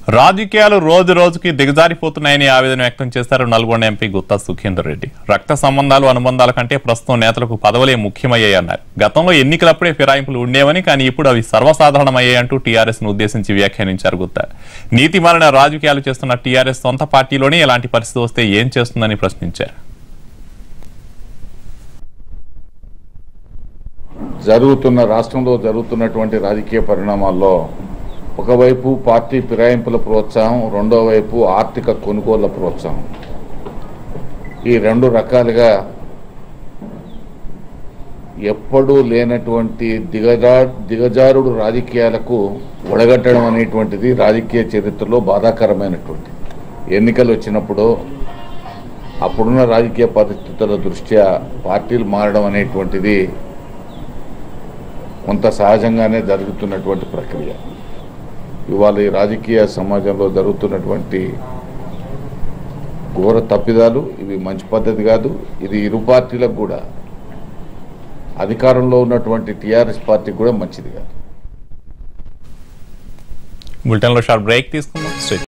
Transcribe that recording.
రాజకీయాలు రోజు రోజుకి దిగజారిపోతున్నాయని ఆవేదన వ్యక్తం చేశారు నల్గొండ ఎంపీ గుత్తా సుఖేందర్ రెడ్డి రక్త సంబంధాలు అనుబంధాల కంటే ప్రస్తుతం నేతలకు పదవులే ముఖ్యమయ్యాయన్నారు గతంలో ఎన్నికలప్పుడే ఫిరాయింపులు ఉండేవని కానీ ఇప్పుడు అవి సర్వసాధారణమయ్యాయంటూ టీఆర్ఎస్ ను ఉద్దేశించి వ్యాఖ్యానించారు గుత్తా నీతి మారిన రాజకీయాలు చేస్తున్న టీఆర్ఎస్ సొంత పార్టీలోనే ఇలాంటి పరిస్థితి వస్తే ఏం చేస్తుందని ప్రశ్నించారు జరుగుతున్న రాష్ట్రంలో జరుగుతున్నటువంటి రాజకీయ పరిణామాల్లో ఒకవైపు పార్టీ ఫిరాయింపుల ప్రోత్సాహం రెండో వైపు ఆర్థిక కొనుగోళ్ల ప్రోత్సాహం ఈ రెండు రకాలుగా ఎప్పుడూ లేనటువంటి దిగజా దిగజారుడు రాజకీయాలకు ఒడగట్టడం అనేటువంటిది రాజకీయ చరిత్రలో బాధాకరమైనటువంటి ఎన్నికలు వచ్చినప్పుడు అప్పుడున్న రాజకీయ పరిస్థితుల దృష్ట్యా పార్టీలు మారడం అనేటువంటిది కొంత సహజంగానే జరుగుతున్నటువంటి ప్రక్రియ ఇవాళ ఈ రాజకీయ సమాజంలో జరుగుతున్నటువంటి ఘోర తప్పిదాలు ఇవి మంచి పద్ధతి కాదు ఇది ఇరు పార్టీలకు కూడా అధికారంలో ఉన్నటువంటి టీఆర్ఎస్ పార్టీకి కూడా మంచిది కాదు బులెటిన్లో షార్ట్ బ్రేక్ తీసుకుందాం స్ట్రెచ్